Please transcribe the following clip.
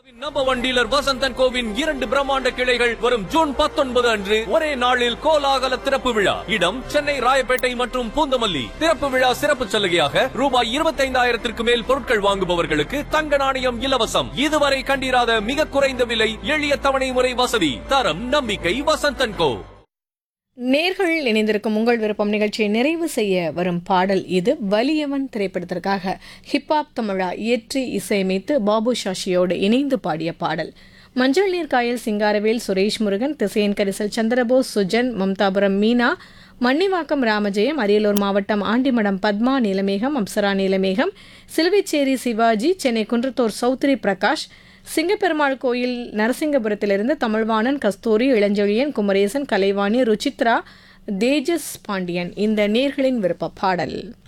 number one dealer Vasanthan கோவின் இரண்டு பிரம்மாண்ட கிளைகள் வரும் ஜூன் பத்தொன்பது அன்று ஒரே நாளில் கோலாகல திறப்பு விழா இடம் சென்னை ராயப்பேட்டை மற்றும் பூந்தமல்லி திறப்பு விழா சிறப்பு சலுகையாக ரூபாய் இருபத்தைந்தாயிரத்திற்கு மேல் பொருட்கள் வாங்குபவர்களுக்கு தங்க நாணயம் இலவசம் இதுவரை கண்டிராத மிக குறைந்த விலை எளிய தவணை முறை வசதி தரம் நம்பிக்கை வசந்தன் கோ நேர்கள் இணைந்திருக்கும் உங்கள் விருப்பம் நிகழ்ச்சியை நிறைவு செய்ய வரும் பாடல் இது வலியவன் திரைப்படத்திற்காக ஹிப்ஹாப் தமிழா இயற்றி இசையமைத்து பாபு சாஷியோடு இணைந்து பாடிய பாடல் மஞ்சள் நீர் காயல் சிங்காரவேல் சுரேஷ் முருகன் திசையன் கரிசல் சந்திரபோஸ் சுஜன் மம்தாபுரம் மீனா மன்னிவாக்கம் ராமஜெயம் அரியலூர் மாவட்டம் ஆண்டிமடம் பத்மா நீலமேகம் அப்சரா நீலமேகம் சிலுவைச்சேரி சிவாஜி சென்னை குன்றத்தூர் சௌத்ரி பிரகாஷ் சிங்கப்பெருமாள் கோயில் நரசிங்கபுரத்திலிருந்து தமிழ்வாணன் கஸ்தூரி இளஞ்செழியன் குமரேசன் கலைவாணி ருச்சித்ரா தேஜஸ் பாண்டியன் இந்த நேர்களின் விருப்ப பாடல்